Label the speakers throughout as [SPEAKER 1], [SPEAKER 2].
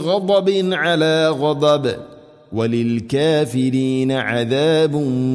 [SPEAKER 1] غضب على غضب وللكافرين عذاب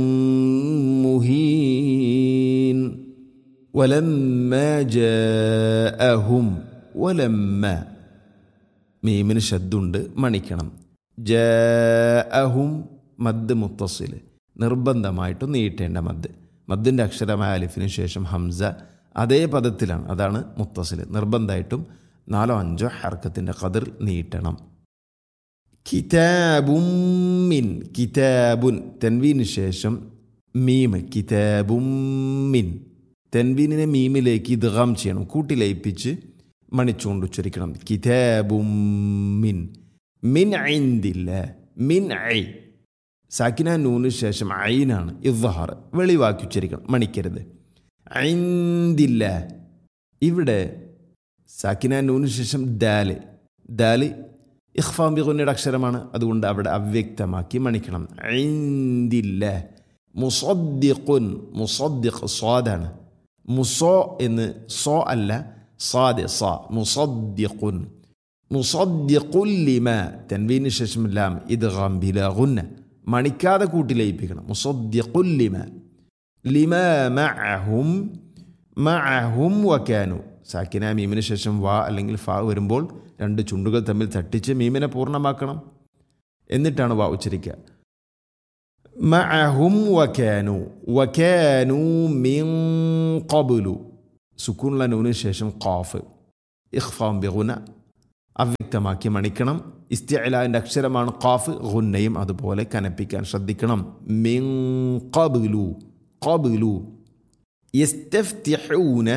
[SPEAKER 1] مهين ولما جاءهم ولما മീമിന് ശബ്ദുണ്ട് മണിക്കണം ജാഅഹും മദ് മുത്തസിൽ നിർബന്ധമായിട്ടും നീട്ടേണ്ട മദ് മദ്ദിൻ്റെ അക്ഷരമായ അലിഫിന് ശേഷം ഹംസ അതേ പദത്തിലാണ് അതാണ് മുത്തസിൽ നിർബന്ധമായിട്ടും നാലോ അഞ്ചോ ഹർക്കത്തിൻ്റെ കതിർ നീട്ടണം കിതാബും മിൻ കിതാബുൻ തെൻവീന് ശേഷം മീം കിതാബും മിൻ തെൻവീനിനെ മീമിലേക്ക് ഇദ്ഗാം ചെയ്യണം കൂട്ടി ലയിപ്പിച്ച് മണിച്ചുകൊണ്ട് ഉച്ചരിക്കണം കിതാബും മിൻ മിൻ ഐന്തില്ല മിൻ ഐ സാക്കിന നൂന് ശേഷം ഐനാണ് ഇദ്ഹാർ വെളിവാക്കി ഉച്ചരിക്കണം മണിക്കരുത് ഐന്തില്ല ഇവിടെ സാക്കിന നൂന് ശേഷം ദാല് ദാല് ഇഖ്ഫാം ബിഗുന്നയുടെ അക്ഷരമാണ് അതുകൊണ്ട് അവിടെ അവ്യക്തമാക്കി മണിക്കണം ഐന്തില്ല മുസദ്ദിഖുൻ മുസദ്ദിഖ് സ്വാദാണ് മുസോ എന്ന് സോ അല്ല സാദ് സ മുസദ്ദിഖുൻ മുസദ്ദിഖുൽ ലിമ തൻവീന് ശേഷം ലാം ഇദ്ഗാം ബിലാ ഗുന്ന മണിക്കാതെ കൂട്ടി ലയിപ്പിക്കണം മുസദ്ദിഖുൽ ലിമ ലിമ മഅഹും മഅഹും വക്കാനു സാക്കിന മീമിന് ശേഷം വാ അല്ലെങ്കിൽ ഫാ വരുമ്പോൾ രണ്ട് ചുണ്ടുകൾ തമ്മിൽ തട്ടിച്ച് മീമിനെ പൂർണ്ണമാക്കണം എന്നിട്ടാണ് വാ ഉച്ചരിക്കുക മഅഹും വക്കാനു വക്കാനു മിൻ ഖബ്ലു സുക്കൂനുള്ള നൂനിന് ശേഷം ഖാഫ് ഇഖ്ഫാം ബിഗുന അവ്യക്തമാക്കി മണിക്കണം ഇസ്തിഅലാൻ്റെ അക്ഷരമാണ് ഖാഫ് ഗുന്നയും അതുപോലെ കനപ്പിക്കാൻ ശ്രദ്ധിക്കണം മിൻ ഖബ്ലു ഖബ്ലു യസ്തഫ്തിഹൂന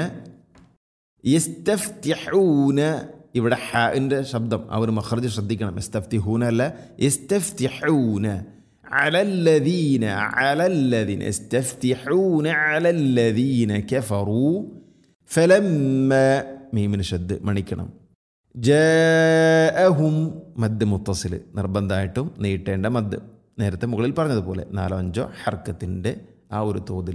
[SPEAKER 1] യസ്തഫ്തിഹൂന ഇവിടെ ഹാൻ്റെ ശബ്ദം ആ ഒരു മഖർജ് ശ്രദ്ധിക്കണം യസ്തഫ്തിഹൂന അല്ല യസ്തഫ്തിഹൂന على الذين على الذين يستفتحون على الذين كفروا فلما മീമിന് ഷദ് മണിക്കണം ജാഅഹും മദ് മുത്തസിൽ നിർബന്ധമായിട്ടും നീട്ടേണ്ട മദ് നേരത്തെ മുകളിൽ പറഞ്ഞതുപോലെ നാലോ അഞ്ചോ ഹർക്കത്തിൻ്റെ ആ ഒരു തോതിൽ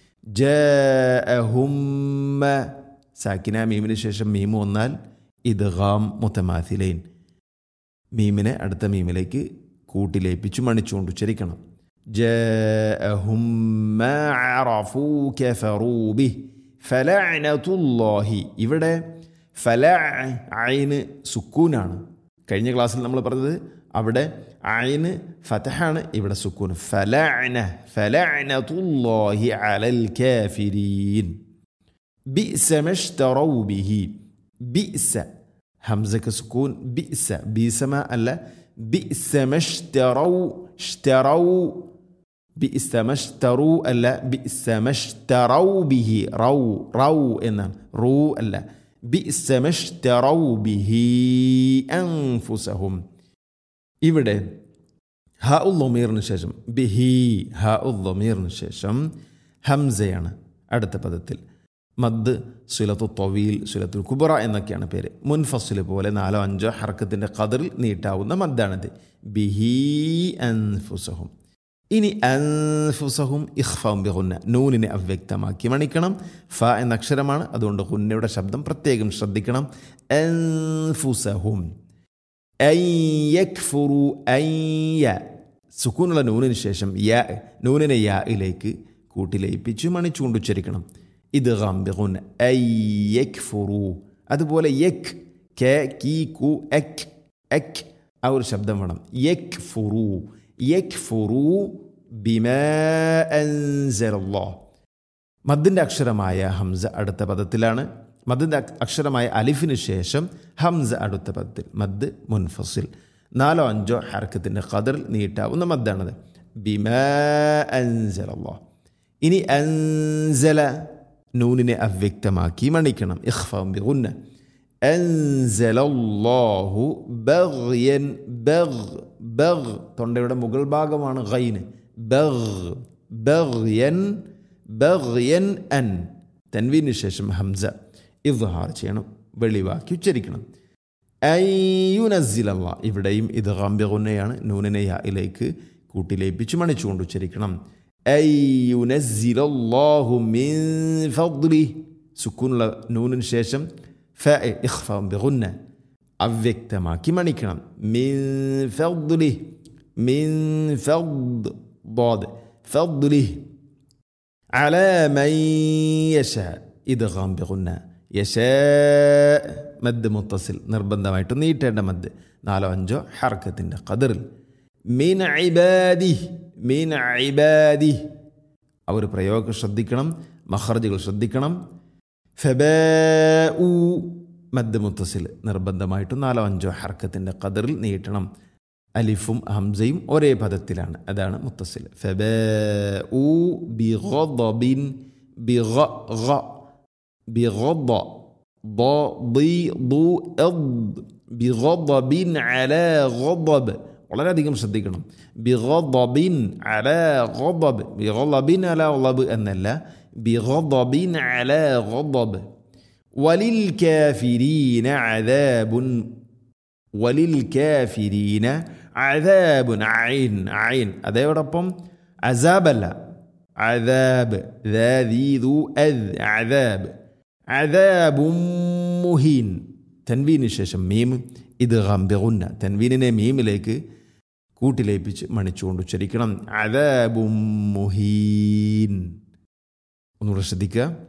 [SPEAKER 1] ജാഅഹുമ്മ സാക്കിന മീമിന് ശേഷം മീമ് വന്നാൽ ഇദ്ഗാം മുത്തമാഥിലൈൻ മീമിനെ അടുത്ത മീമിലേക്ക് കൂട്ടിലേപ്പിച്ചു മണിച്ചുകൊണ്ട് ഉച്ചരിക്കണം ജാഅഹും മാ അറഫൂ കഫറൂ ബിഹി ഫലഅനതുല്ലാഹി ഇവിടെ ഫല ഐന് സുക്കൂനാണ് കഴിഞ്ഞ ക്ലാസ്സിൽ നമ്മൾ പറഞ്ഞത് അവിടെ ഐന് ഫതഹാണ് ഇവിടെ സുക്കൂൻ ഫലഅന ഫലഅനതുല്ലാഹി അലൽ കാഫിരീൻ ബിഅസ മഷ്തറൗ ബിഹി ബിഅസ ഹംസക്ക് സുക്കൂൻ ബിഅസ ബീസമ അല്ല ബിഅസ മഷ്തറൗ اشتروا ബിഇസ മഷ്തറു അല്ല ബിഇസ മഷ്തറൗ ബിഹി റൗ റൗ എന്നാണ് റൂ അല്ല ബിഇസ മഷ്തറൗ ബിഹി അൻഫുസഹും ഇവിടെ ഹ ഉല്ലമീറിന് ശേഷം ബിഹി ഹ ഉല്ലമീറിന് ശേഷം ഹംസയാണ് അടുത്ത പദത്തിൽ മദ് സുലത്തു തൊവീൽ സുലത്തുൽ കുബറ എന്നൊക്കെയാണ് പേര് മുൻഫസിൽ പോലെ നാലോ അഞ്ചോ ഹർക്കത്തിൻ്റെ കതിറിൽ നീട്ടാവുന്ന മദ്ദാണിത് ബിഹി അൻഫുസഹും ഇനി അൻഫുസഹും ഇഖ്ഫാം ബിഗുന്ന നൂനിനെ അവ്യക്തമാക്കി മണിക്കണം ഫ എന്ന അക്ഷരമാണ് അതുകൊണ്ട് ഹുന്നയുടെ ശബ്ദം പ്രത്യേകം ശ്രദ്ധിക്കണം അൻഫുസഹും യക്ഫുറു അയ്യ സുക്കൂനുള്ള നൂനിന് ശേഷം യ നൂനിനെ യായിലേക്ക് കൂട്ടിലയിപ്പിച്ച് മണിച്ചുകൊണ്ട് ഉച്ചരിക്കണം ഇത് ഗാംബിഗുൻ യക്ഫുറു അതുപോലെ യക് കെ കീ കു എക് എക് ആ ഒരു ശബ്ദം വേണം യക് ഫുറു യക്ഫുറു ബിമാ അൻസലല്ലാഹ് മദ്ദിൻ്റെ അക്ഷരമായ ഹംസ അടുത്ത പദത്തിലാണ് മദ്ദിൻ്റെ അക്ഷരമായ അലിഫിന് ശേഷം ഹംസ അടുത്ത പദത്തിൽ മദ് മുൻഫസിൽ നാലോ അഞ്ചോ ഹർക്കത്തിൻ്റെ ഖദറിൽ നീട്ടാവുന്ന മദ്ദാണത് ബിമാ അൻസലല്ലാഹ് ഇനി അൻസല നൂനിനെ അവ്യക്തമാക്കി മണിക്കണം ഇഖ്ഫാം ബിഗുന്ന അൻസലല്ലാഹു ബഗ്യൻ ബഗ് ബഗ് തൊണ്ടയുടെ മുകൾ ഭാഗമാണ് ഗൈന് ബഗ് ബഗ്യൻ ബഗ്യൻ അൻ തൻവീന് ശേഷം ഹംസ ഇദ്ഹാർ ചെയ്യണം വെളിവാക്കി ഉച്ചരിക്കണം അയ്യുനസിലല്ല ഇവിടെയും ഇത് ഗാംബിഗുന്നയാണ് നൂനിനെ യായിലേക്ക് കൂട്ടിലേപ്പിച്ച് മണിച്ചുകൊണ്ട് ഉച്ചരിക്കണം അയ്യുനസിലല്ലാഹു മിൻ ഫദ്ലി സുക്കൂനുള്ള നൂനിന് ശേഷം ഫ ഇഖ്ഫാം ബിഗുന്ന അവ്യക്തമാക്കി മണിക്കണം മിൻ ഫദ്ലി മിൻ ഫദ് ബോദ് ഫദ്ലി على من يشاء ഇദ്ഗാം ബിഗുന്ന യശാ മദ് മുത്തസിൽ നിർബന്ധമായിട്ട് നീട്ടേണ്ട മദ് നാലോ അഞ്ചോ ഹർക്കത്തിൻ്റെ ഖദറിൽ മീൻ ഇബാദി മീൻ ഇബാദി ആ ഒരു പ്രയോഗം ശ്രദ്ധിക്കണം മഹർജുകൾ ശ്രദ്ധിക്കണം ഫബൂ മദ് മുത്തസിൽ നിർബന്ധമായിട്ടും നാലോ അഞ്ചോ ഹർക്കത്തിൻ്റെ ഖദറിൽ നീട്ടണം അലിഫും ഹംസയും ഒരേ പദത്തിലാണ് അതാണ് മുത്തസിൽ ഫബൂ ബിഗബിൻ ബിഗ بغض ضي ضو اض بغضب على غضب വളരെയധികം ശ്രദ്ധിക്കണം ബിഗضബിൻ അല ഗضب ബിഗضബിൻ അല ഗضب എന്നല്ല ബിഗضബിൻ അല ഗضب വലിൽ കാഫിരീന അദാബുൻ വലിൽ കാഫിരീന അദാബുൻ ഐൻ ഐൻ അതോടൊപ്പം അസാബല്ല അദാബ് ذي ذو أذ عذاب അദാബും മുഹീൻ തൻവീന് ശേഷം മീം ഇത് ഗംബിഗുന്ന തൻവീനിനെ മീമിലേക്ക് കൂട്ടിലേപ്പിച്ച് മണിച്ചുകൊണ്ട് ഉച്ചരിക്കണം അദാബും മുഹീൻ ഒന്നുകൂടെ ശ്രദ്ധിക്കുക